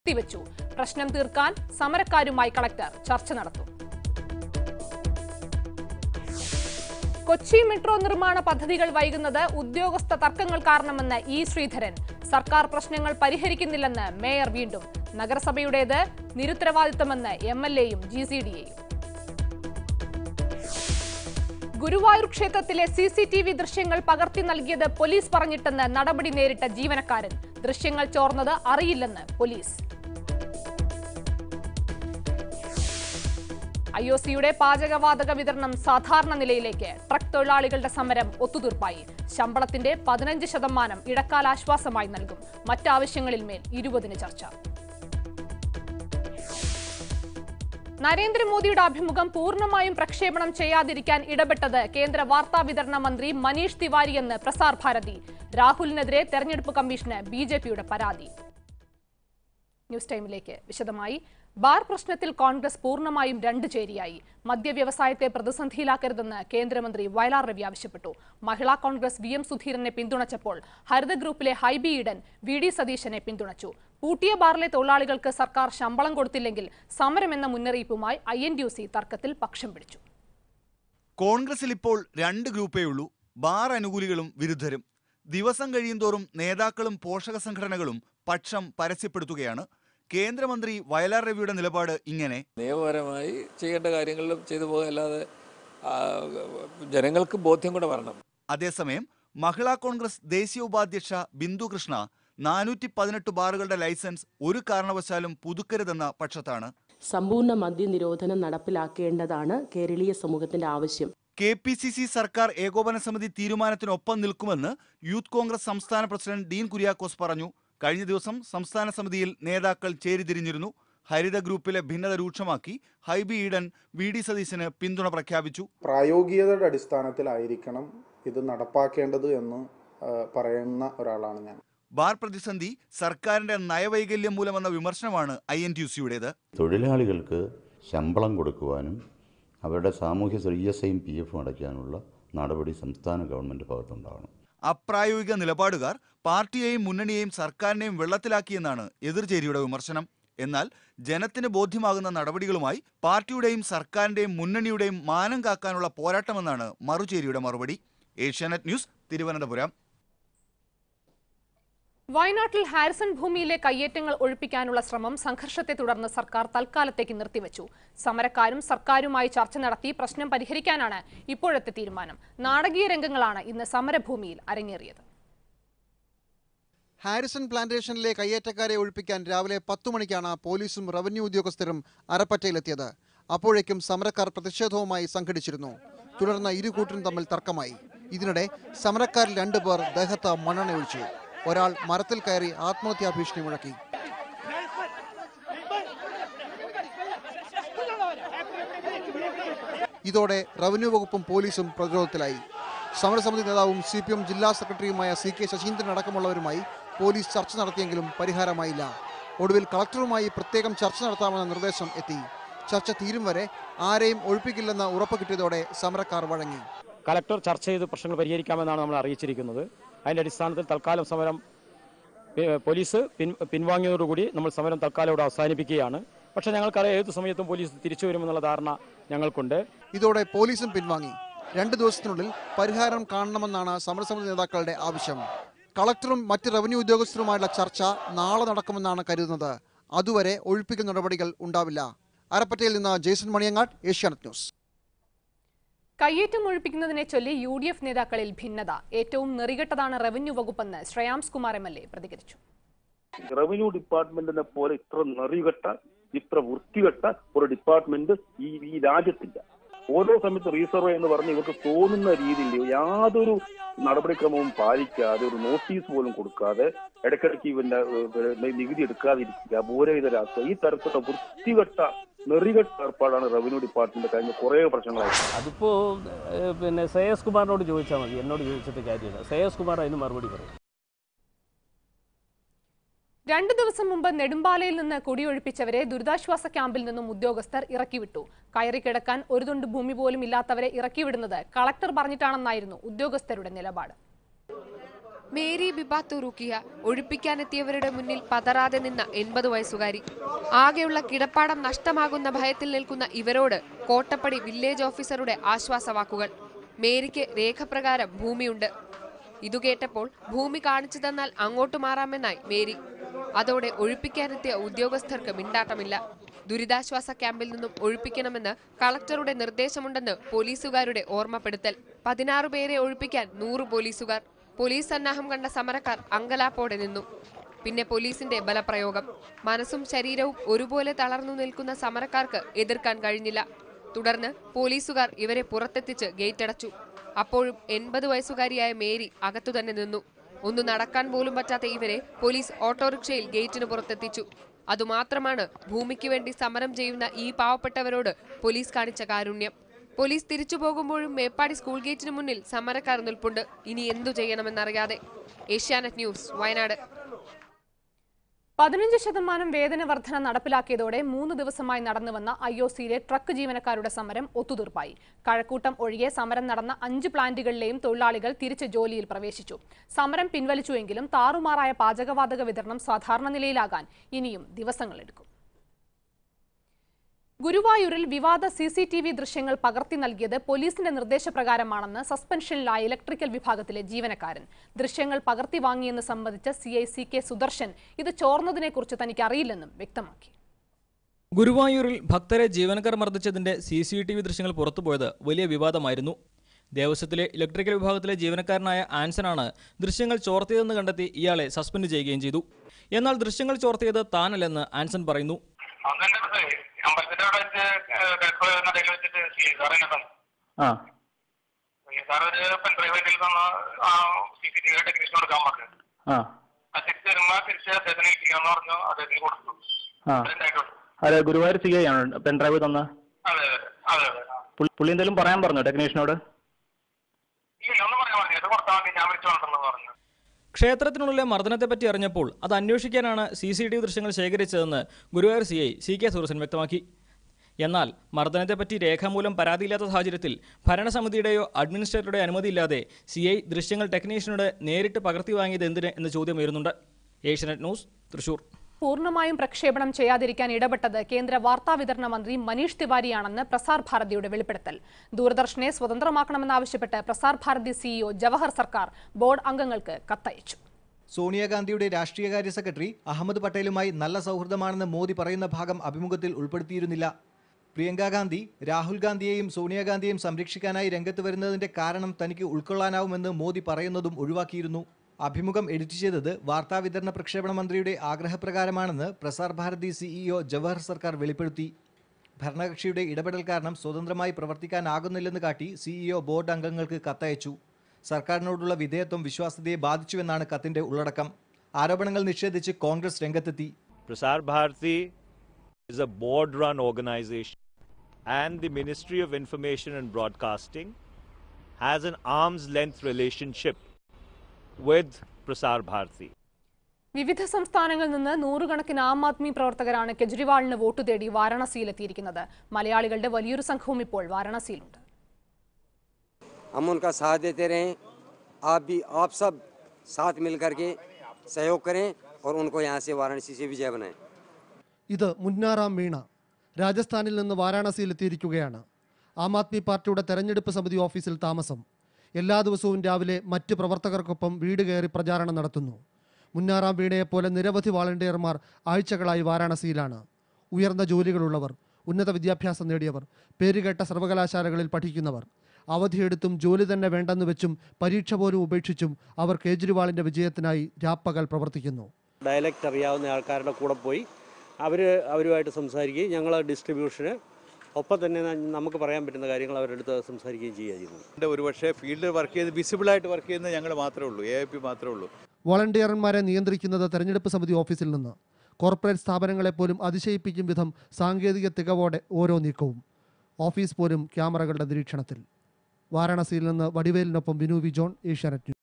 നിർത്തിവെച്ചു പ്രശ്നം തീർക്കാൻ സമരക്കാരുമായി കളക്ടർ ചർച്ച നടത്തും കൊച്ചി മെട്രോ നിർമ്മാണ പദ്ധതികൾ വൈകുന്നത് ഉദ്യോഗസ്ഥ തർക്കങ്ങൾ കാരണമെന്ന് ഇ ശ്രീധരൻ സർക്കാർ പ്രശ്നങ്ങൾ പരിഹരിക്കുന്നില്ലെന്ന് മേയർ വീണ്ടും നഗരസഭയുടേത് നിരുത്തരവാദിത്തമെന്ന് എം എൽ എയും ജി സി ഡി എയും ഗുരുവായൂർ ക്ഷേത്രത്തിലെ സി സി ടി വി ദൃശ്യങ്ങൾ പകർത്തി നൽകിയത് പോലീസ് പറഞ്ഞിട്ടെന്ന് നടപടി നേരിട്ട ജീവനക്കാരൻ ദൃശ്യങ്ങൾ ചോർന്നത് അറിയില്ലെന്ന് പോലീസ് ഐ ഒ സിയുടെ പാചകവാതക വിതരണം സാധാരണ നിലയിലേക്ക് ട്രക്ക് തൊഴിലാളികളുടെ സമരം ഒത്തുതീർപ്പായി ശമ്പളത്തിന്റെ പതിനഞ്ച് ശതമാനം ഇടക്കാല ആശ്വാസമായി നൽകും മറ്റാവശ്യങ്ങളിൽ മേൽ ഇരുപതിന് ചർച്ച നരേന്ദ്രമോദിയുടെ അഭിമുഖം പൂർണ്ണമായും പ്രക്ഷേപണം ചെയ്യാതിരിക്കാൻ ഇടപെട്ടത് കേന്ദ്ര വാർത്താ വിതരണ മന്ത്രി മനീഷ് തിവാരി എന്ന് പ്രസാർ ഭാരതി രാഹുലിനെതിരെ തെരഞ്ഞെടുപ്പ് കമ്മീഷന് ബി ജെ പിയുടെ പരാതി ന്യൂസ് ടൈമിലേക്ക് വിശദമായി ബാർ പ്രശ്നത്തിൽ കോൺഗ്രസ് പൂർണ്ണമായും രണ്ടു ചേരിയായി മദ്യവ്യവസായത്തെ പ്രതിസന്ധിയിലാക്കരുതെന്ന് കേന്ദ്രമന്ത്രി വയലാർ രവി ആവശ്യപ്പെട്ടു മഹിളാ കോൺഗ്രസ് വി എം സുധീരനെ പിന്തുണച്ചപ്പോൾ ഹരിത ഗ്രൂപ്പിലെ ഹൈബി ഈഡൻ വി ഡി സതീശനെ പിന്തുണച്ചു പൂട്ടിയ ബാറിലെ തൊഴിലാളികൾക്ക് സർക്കാർ ശമ്പളം കൊടുത്തില്ലെങ്കിൽ സമരമെന്ന മുന്നറിയിപ്പുമായി I N D U C തർക്കത്തിൽ പക്ഷം പിടിച്ചു കോൺഗ്രസിൽ ഇപ്പോൾ രണ്ട് ഗ്രൂപ്പേ ഉള്ളൂ ബാർ അനുകൂലികളും വിരുദ്ധരും ദിവസം കഴിയുന്തോറും നേതാക്കളും പോഷക സംഘടനകളും പക്ഷം പരസ്യപ്പെടുത്തുകയാണ് കേന്ദ്രമന്ത്രി വയലാർ രവിയുടെ നിലപാട് ഇങ്ങനെ നിയമപരമായി ചെയ്യേണ്ട കാര്യങ്ങളിലും ചെയ്തു പോകുക അല്ലാതെ ആ, ജനങ്ങൾക്ക് ബോധ്യം കൂടെ വരണം അതേസമയം മഹിളാ കോൺഗ്രസ് ദേശീയ ഉപാധ്യക്ഷ ബിന്ദു കൃഷ്ണ നാനൂറ്റി പതിനെട്ട് ബാറുകളുടെ ലൈസൻസ് ഒരു കാരണവശാലും പുതുക്കരുതെന്ന പക്ഷത്താണ് സമ്പൂർണ്ണ മദ്യനിരോധനം നടപ്പിലാക്കേണ്ടതാണ് കേരളീയ സമൂഹത്തിന്റെ ആവശ്യം കെ പി സി സി സർക്കാർ ഏകോപന സമിതി തീരുമാനത്തിനൊപ്പം നിൽക്കുമെന്ന് യൂത്ത് കോൺഗ്രസ് സംസ്ഥാന പ്രസിഡന്റ് ഡീൻ കുര്യാക്കോസ് പറഞ്ഞു കഴിഞ്ഞ ദിവസം സംസ്ഥാന സമിതിയിൽ നേതാക്കൾ ചേരിതിരിഞ്ഞിരുന്നു ഹരിത ഗ്രൂപ്പിലെ ഭിന്നത രൂക്ഷമാക്കി ഹൈബി ഈഡൻ വി ഡി സതീശന് പിന്തുണ പ്രഖ്യാപിച്ചു പ്രായോഗികതയുടെ അടിസ്ഥാനത്തിലായിരിക്കണം ഇത് നടപ്പാക്കേണ്ടത് എന്ന് ആ, പറയുന്ന ഒരാളാണ് ഞാൻ ബാർ പ്രതിസന്ധി സർക്കാരിന്റെ നയവൈകല്യം മൂലമെന്ന വിമർശനമാണ് ഐ എൻ ടി യു സിയുടേത് തൊഴിലാളികൾക്ക് ശമ്പളം കൊടുക്കുവാനും അവരുടെ സാമൂഹ്യ ഇ എസ് ഐയും പി എഫും അടയ്ക്കാനുള്ള നടപടി സംസ്ഥാന ഗവൺമെൻറ് ഭാഗത്തുണ്ടാകണം അപ്രായോഗിക നിലപാടുകാർ പാർട്ടിയെയും മുന്നണിയെയും സർക്കാരിനെയും വെള്ളത്തിലാക്കിയെന്നാണ് എതിർചേരിയുടെ വിമർശനം എന്നാൽ ജനത്തിന് ബോധ്യമാകുന്ന നടപടികളുമായി പാർട്ടിയുടെയും സർക്കാരിന്റെയും മുന്നണിയുടെയും മാനം കാക്കാനുള്ള പോരാട്ടമെന്നാണ് മറുചേരിയുടെ മറുപടി ഏഷ്യാനെറ്റ് ന്യൂസ് തിരുവനന്തപുരം വയനാട്ടിൽ ഹാരിസൺ ഭൂമിയിലെ കയ്യേറ്റങ്ങൾ ഒഴിപ്പിക്കാനുള്ള ശ്രമം സംഘർഷത്തെ തുടർന്ന് സർക്കാർ തൽക്കാലത്തേക്ക് നിർത്തിവെച്ചു സമരക്കാരും സർക്കാരുമായി ചർച്ച നടത്തി പ്രശ്നം പരിഹരിക്കാനാണ് ഇപ്പോഴത്തെ തീരുമാനം നാടകീയ രംഗങ്ങളാണ് ഇന്ന് സമരഭൂമിയിൽ അരങ്ങേറിയത് ഹാരിസൺ പ്ലാന്റേഷനിലെ കയ്യേറ്റക്കാരെ ഒഴിപ്പിക്കാൻ രാവിലെ പത്തു മണിക്കാണ് പോലീസും റവന്യൂ ഉദ്യോഗസ്ഥരും അരപ്പറ്റയിലെത്തിയത് അപ്പോഴേക്കും സമരക്കാർ പ്രതിഷേധവുമായി സംഘടിച്ചിരുന്നു തുടർന്ന് ഇരു കൂട്ടരും തമ്മിൽ തർക്കമായി ഇതിനിടെ സമരക്കാരിൽ രണ്ടുപേർ ദേഹത്ത് മണ്ണെണ്ണയൊഴിച്ചു ഒരാൾ മരത്തിൽ കയറി ആത്മഹത്യാ ഭീഷണി മുഴക്കി ഇതോടെ റവന്യൂ വകുപ്പും പോലീസും പ്രതിരോധത്തിലായി സമരസമിതി നേതാവും സി പി എം ജില്ലാ സെക്രട്ടറിയുമായ സി കെ ശശീന്ദ്രൻ അടക്കമുള്ളവരുമായി പോലീസ് ചർച്ച നടത്തിയെങ്കിലും പരിഹാരമായില്ല ഒടുവിൽ കളക്ടറുമായി പ്രത്യേകം ചർച്ച നടത്താമെന്ന നിർദ്ദേശം എത്തി ചർച്ച തീരും വരെ ആരെയും ഒഴിപ്പിക്കില്ലെന്ന് ഉറപ്പ് കിട്ടിയതോടെ സമരക്കാർ വഴങ്ങി കലക്ടർ ചർച്ച ചെയ്ത് പ്രശ്നങ്ങൾ പരിഹരിക്കാമെന്നാണ് നമ്മൾ അറിയിച്ചിരിക്കുന്നത് അതിന്റെ അടിസ്ഥാനത്തിൽ തൽക്കാലം സമരം ഏ, പോലീസ് പിൻ പിൻവാങ്ങിയതോടുകൂടി നമ്മൾ സമരം തൽക്കാലം ഇവിടെ അവസാനിപ്പിക്കുകയാണ് പക്ഷേ ഞങ്ങൾക്കറിയാം ഏത് സമയത്തും പോലീസ് തിരിച്ചു വരുമെന്നുള്ള ധാരണ ഞങ്ങൾക്കുണ്ട് ഇതോടെ പോലീസും പിൻവാങ്ങി രണ്ട് ദിവസത്തിനുള്ളിൽ പരിഹാരം കാണണമെന്നാണ് സമരസമിതി നേതാക്കളുടെ ആവശ്യം കളക്ടറും മറ്റ് റവന്യൂ ഉദ്യോഗസ്ഥരുമായുള്ള ചർച്ച നാളെ നടക്കുമെന്നാണ് കരുതുന്നത് അതുവരെ ഒഴിപ്പിക്കൽ നടപടികൾ ഉണ്ടാവില്ല അരപ്പറ്റയിൽ നിന്ന് ജെയ്സൺ മണിയങ്ങാട് ഏഷ്യാനെറ്റ് ന്യൂസ് കയ്യേറ്റം ഒഴിപ്പിക്കുന്നതിനെ ചൊല്ലി യു ഡി എഫ് നേതാക്കളിൽ ഭിന്നത ഏറ്റവും നെറികെട്ടതാണ് റവന്യൂ വകുപ്പെന്ന് Shreyams Kumar M L A പ്രതികരിച്ചു റവന്യൂ ഡിപ്പാർട്ട്മെന്റിനെ പോലെ ഇത്ര നെറികെട്ട ഇത്ര വൃത്തികെട്ട ഒരു ഡിപ്പാർട്ട്മെന്റ് ഈ ഈ രാജ്യത്തില്ല ഓരോ സമയത്ത് റീസർവേ എന്ന് പറഞ്ഞ് ഇവർക്ക് തോന്നുന്ന രീതിയിൽ യാതൊരു നടപടിക്രമവും പാലിക്കാതെ ഒരു നോട്ടീസ് പോലും കൊടുക്കാതെ ഇടയ്ക്കിടയ്ക്ക് ഇവന്റെ ഏഹ്, നികുതി എടുക്കാതിരിക്കുക ഭൂരഹിതരാക്കുക ഈ തരത്തിലുള്ള വൃത്തികെട്ട നെറികെട്ട ഏർപ്പാടാണ് റവന്യൂ ഡിപ്പാർട്ട്മെന്റ് കഴിഞ്ഞ കുറേ പ്രശ്നങ്ങളായി അതിപ്പോ ഏഹ്, പിന്നെ ശ്രേയസ് കുമാറിനോട് ചോദിച്ചാൽ മതി എന്നോട് ചോദിച്ചിട്ട് കാര്യമില്ല ശ്രേയസ് കുമാർ അതിന് മറുപടി പറയും രണ്ടു ദിവസം മുമ്പ് നെടുമ്പാലയിൽ നിന്ന് കുടിയൊഴിപ്പിച്ചവരെ ദുരിതാശ്വാസ ക്യാമ്പിൽ നിന്നും ഉദ്യോഗസ്ഥർ ഇറക്കിവിട്ടു കയറി കിടക്കാൻ ഒരു തുണ്ട് ഭൂമി പോലും ഇല്ലാത്തവരെ ഇറക്കിവിടുന്നത് കളക്ടർ പറഞ്ഞിട്ടാണെന്നായിരുന്നു ഉദ്യോഗസ്ഥരുടെ നിലപാട് മേരി ബിബാത്തു റുക്കിയ ഒഴിപ്പിക്കാനെത്തിയവരുടെ മുന്നിൽ പതറാതെ നിന്ന എൺപത് വയസ്സുകാരി ആകെയുള്ള കിടപ്പാടം നഷ്ടമാകുന്ന ഭയത്തിൽ നിൽക്കുന്ന ഇവരോട് കോട്ടപ്പടി വില്ലേജ് ഓഫീസറുടെ ആശ്വാസവാക്കുകൾ മേരിക്ക് രേഖപ്രകാരം ഭൂമിയുണ്ട് ഇതു കേട്ടപ്പോൾ ഭൂമി കാണിച്ചു തന്നാൽ അങ്ങോട്ട് മാറാമെന്നായി മേരി അതോടെ ഒഴിപ്പിക്കാനെത്തിയ ഉദ്യോഗസ്ഥർക്ക് മിണ്ടാട്ടമില്ല ദുരിതാശ്വാസ ക്യാമ്പിൽ നിന്നും ഒഴിപ്പിക്കണമെന്ന് കളക്ടറുടെ നിർദ്ദേശമുണ്ടെന്ന് പോലീസുകാരുടെ ഓർമ്മപ്പെടുത്തൽ പതിനാറ് പേരെ ഒഴിപ്പിക്കാൻ നൂറ് പോലീസുകാർ പോലീസ് സന്നാഹം കണ്ട സമരക്കാർ അങ്കലാപ്പോടെ നിന്നു പിന്നെ പോലീസിന്റെ ബലപ്രയോഗം മനസ്സും ശരീരവും ഒരുപോലെ തളർന്നു നിൽക്കുന്ന സമരക്കാർക്ക് എതിർക്കാൻ കഴിഞ്ഞില്ല തുടർന്ന് പോലീസുകാർ ഇവരെ പുറത്തെത്തിച്ച് ഗേറ്റടച്ചു അപ്പോഴും എൺപത് വയസ്സുകാരിയായ മേരി അകത്തുതന്നെ നിന്നു ഒന്ന് നടക്കാൻ പോലും പറ്റാത്ത ഇവരെ പോലീസ് ഓട്ടോറിക്ഷയിൽ ഗേറ്റിന് പുറത്തെത്തിച്ചു അതുമാത്രമാണ് ഭൂമിക്ക് വേണ്ടി സമരം ചെയ്യുന്ന ഈ പാവപ്പെട്ടവരോട് പോലീസ് കാണിച്ച കാരുണ്യം പോലീസ് തിരിച്ചു പോകുമ്പോഴും മേപ്പാടി സ്കൂൾ ഗേറ്റിന് മുന്നിൽ സമരക്കാർ നിൽപ്പുണ്ട് ഇനി എന്തു ചെയ്യണമെന്നറിയാതെ ഏഷ്യാനെറ്റ് ന്യൂസ് വയനാട് പതിനഞ്ച് ശതമാനം വേതന വർധന നടപ്പിലാക്കിയതോടെ മൂന്ന് ദിവസമായി നടന്നുവന്ന ഐ ഒ സിയിലെ ട്രക്ക് ജീവനക്കാരുടെ സമരം ഒത്തുതീർപ്പായി കഴക്കൂട്ടം ഒഴികെ സമരം നടന്ന അഞ്ച് പ്ലാന്റുകളിലെയും തൊഴിലാളികൾ തിരിച്ച് ജോലിയിൽ പ്രവേശിച്ചു സമരം പിൻവലിച്ചുവെങ്കിലും താറുമാറായ പാചകവാതക വിതരണം സാധാരണ നിലയിലാകാൻ ഇനിയും ദിവസങ്ങളെടുക്കും ഗുരുവായൂരിൽ വിവാദ സി സി ടി വി ദൃശ്യങ്ങൾ പകർത്തി നൽകിയത് പോലീസിന്റെ നിർദ്ദേശപ്രകാരമാണെന്ന് സസ്പെൻഷനിലായ ഇലക്ട്രിക്കൽ വിഭാഗത്തിലെ ജീവനക്കാരൻ ദൃശ്യങ്ങൾ പകർത്തി വാങ്ങിയെന്ന് സംബന്ധിച്ച C I C K Sudarshan ഇത് ചോർന്നതിനെക്കുറിച്ച് തനിക്ക് അറിയില്ലെന്നും വ്യക്തമാക്കി ഗുരുവായൂരിൽ ഭക്തരെ ജീവനക്കാർ മർദ്ദിച്ചതിന്റെ സി സി ടി വി ദൃശ്യങ്ങൾ പുറത്തുപോയത് വലിയ വിവാദമായിരുന്നു ദേവസ്വത്തിലെ ഇലക്ട്രിക്കൽ വിഭാഗത്തിലെ ജീവനക്കാരനായ ആൻസനാണ് ദൃശ്യങ്ങൾ ചോർത്തിയതെന്ന് കണ്ടെത്തി ഇയാളെ സസ്പെൻഡ് ചെയ്യുകയും ചെയ്തു എന്നാൽ ദൃശ്യങ്ങൾ ചോർത്തിയത് താനല്ലെന്ന് ആൻസൺ പറയുന്നു അമ്പലത്തിന്റെ അവിടെ വെച്ച് ഡെക്കോ നടയിൽ വെച്ചിട്ട് സാർ എന്നെ തന്നു ആ സാർ ഒരു പെൻഡ്രൈവ് ആയിട്ട് തന്ന ആ C C T V technician കൊടുക്കാൻ പറഞ്ഞു ആ ആ തിരിച്ച് വരുമ്പോ തിരിച്ച് അദ്ദേഹത്തിന് ഏൽപ്പിക്കാന്ന് പറഞ്ഞു അദ്ദേഹത്തിന് കൊടുത്തു ആ എന്തായിക്കോട്ടെ അതെ ഗുരുവായൂർ സി ഐ ആണ് പെൻഡ്രൈവ് തന്ന അതെ അതെ അതെ അതെ ആ. പുള്ളി- പുള്ളി എന്തെങ്കിലും പറയാൻ പറഞ്ഞോ ടെക്നീഷ്യനോട് ഇല്ല ഒന്നും പറയാൻ പറഞ്ഞു ഇത് കൊടുത്താൽ മതി ഞാൻ വിളിച്ചോണ്ടെന്ന് പറഞ്ഞു ക്ഷേത്രത്തിനുള്ളിലെ മർദ്ദനത്തെപ്പറ്റി അറിഞ്ഞപ്പോൾ അത് അന്വേഷിക്കാനാണ് സി സി ടി വി ദൃശ്യങ്ങൾ ശേഖരിച്ചതെന്ന് Guruvayur C I C K Surasan വ്യക്തമാക്കി എന്നാൽ മർദ്ദനത്തെപ്പറ്റി രേഖാമൂലം പരാതിയില്ലാത്ത സാഹചര്യത്തിൽ ഭരണസമിതിയുടെയോ അഡ്മിനിസ്ട്രേറ്ററുടെയോ അനുമതിയില്ലാതെ സി ഐ ദൃശ്യങ്ങൾ ടെക്നീഷ്യനോട് നേരിട്ട് പകർത്തി വാങ്ങിയത് എന്തിന് എന്ന ചോദ്യം ഉയരുന്നുണ്ട് ഏഷ്യനെറ്റ് ന്യൂസ് തൃശൂർ പൂർണ്ണമായും പ്രക്ഷേപണം ചെയ്യാതിരിക്കാൻ ഇടപെട്ടത് കേന്ദ്ര വാർത്താവിതരണ മന്ത്രി മനീഷ് തിവാരിയാണെന്ന് പ്രസാർ ഭാരതിയുടെ വെളിപ്പെടുത്തൽ ദൂരദർശനെ സ്വതന്ത്രമാക്കണമെന്നാവശ്യപ്പെട്ട് പ്രസാർ ഭാരതി സിഇഒ ജവഹർ സർക്കാർ ബോർഡ് അംഗങ്ങൾക്ക് കത്തയച്ചു സോണിയാഗാന്ധിയുടെ രാഷ്ട്രീയകാര്യ സെക്രട്ടറി അഹമ്മദ് പട്ടേലുമായി നല്ല സൗഹൃദമാണെന്ന് മോദി പറയുന്ന ഭാഗം അഭിമുഖത്തിൽ ഉൾപ്പെടുത്തിയിരുന്നില്ല പ്രിയങ്ക ഗാന്ധി രാഹുൽ ഗാന്ധിയെയും സോണിയാഗാന്ധിയെയും സംരക്ഷിക്കാനായി രംഗത്ത് വരുന്നതിന്റെ കാരണം തനിക്ക് ഉൾക്കൊള്ളാനാവുമെന്ന് മോദി പറയുന്നതും ഒഴിവാക്കിയിരുന്നു അഭിമുഖം എഡിറ്റ് ചെയ്തത് വാർത്താവിതരണ പ്രക്ഷേപണ മന്ത്രിയുടെ ആഗ്രഹപ്രകാരമാണെന്ന് പ്രസാർ ഭാരതി സിഇഒ ജവഹർ സർക്കാർ വെളിപ്പെടുത്തി ഭരണകക്ഷിയുടെ ഇടപെടൽ കാരണം സ്വതന്ത്രമായി പ്രവർത്തിക്കാനാകുന്നില്ലെന്ന് കാട്ടി സിഇഒ ബോർഡ് അംഗങ്ങൾക്ക് കത്തയച്ചു സർക്കാരിനോടുള്ള വിധേയത്വം വിശ്വാസ്യതയെ ബാധിച്ചുവെന്നാണ് കത്തിന്റെ ഉള്ളടക്കം ആരോപണങ്ങൾ നിഷേധിച്ച് കോൺഗ്രസ് രംഗത്തെത്തി Prasar Bharati is a board run organization, and the Ministry of Information and Broadcasting has an arm's length relationship with Prasar Bharati. വിവിധ സംസ്ഥാനങ്ങളിൽ നിന്ന് നൂറുകണക്കിന് ആം ആദ്മി പ്രവർത്തകരാണ് കെജ്രിവാളിന് വോട്ട് തേടി വാരാണസിയിലെത്തിയിരിക്കുന്നത് മലയാളികളുടെ വലിയൊരു സംഘവും ഇപ്പോൾ വാരാണസിയിലുണ്ട് हम उनका साथ देते रहें आप भी आप सब साथ मिल करके सहयोग करें और उनको यहाँ से वाराणसी से विजय बनाएं ഇത് മുന്നാറാം വീണ രാജസ്ഥാനിൽ നിന്ന് വാരാണസിയിലെത്തിയിരിക്കുകയാണ് ആം ആദ്മി പാർട്ടിയുടെ തെരഞ്ഞെടുപ്പ് സമിതി ഓഫീസിൽ താമസം എല്ലാ ദിവസവും രാവിലെ മറ്റ് പ്രവർത്തകർക്കൊപ്പം വീട് കയറി പ്രചാരണം നടത്തുന്നു മുന്നാറാം വീണയെപ്പോലെ നിരവധി വാളണ്ടിയർമാർ ആഴ്ചകളായി വാരാണസിയിലാണ് ഉയർന്ന ജോലികളുള്ളവർ ഉന്നത വിദ്യാഭ്യാസം നേടിയവർ പേരുകേട്ട സർവകലാശാലകളിൽ പഠിക്കുന്നവർ അവധിയെടുത്തും ജോലി തന്നെ വേണ്ടെന്ന് വെച്ചും പരീക്ഷ പോലും ഉപേക്ഷിച്ചും അവർ കേജ്രിവാളിന്റെ വിജയത്തിനായി രാപ്പകൽ പ്രവർത്തിക്കുന്നു ഡയലക്റ്റ് അറിയാവുന്ന ആൾക്കാരുടെ കൂടെ പോയി അവർ അവരുമായിട്ട് സംസാരിക്കുകയും ഞങ്ങൾ ഡിസ്ട്രിബ്യൂഷന് ഒപ്പം തന്നെ ന- നമുക്ക് പറയാൻ പറ്റുന്ന കാര്യങ്ങൾ അവരുടെ അടുത്ത് സംസാരിക്കുകയും ചെയ്യുക ചെയ്യുന്നത് ഒരുപക്ഷെ ഫീൽഡിൽ വർക്ക് ചെയ്ത് വിസിബിളായിട്ട് വർക്ക് ചെയ്യുന്നത് ഞങ്ങൾ മാത്രമേ ഉള്ളൂ എ ഐ പി മാത്രമേ ഉള്ളൂ വോളണ്ടിയർമാരെ നിയന്ത്രിക്കുന്നത് തെരഞ്ഞെടുപ്പ് സമിതി ഓഫീസിൽ നിന്ന് കോർപ്പറേറ്റ് സ്ഥാപനങ്ങളെ പോലും അതിശയിപ്പിക്കും വിധം സാങ്കേതിക തികവോടെ ഓരോ നീക്കവും ഓഫീസ് പോലും ക്യാമറകളുടെ നിരീക്ഷണത്തിൽ വാരാണസിയിൽ നിന്ന് വടിവേലിനൊപ്പം Vinu V John Asianet news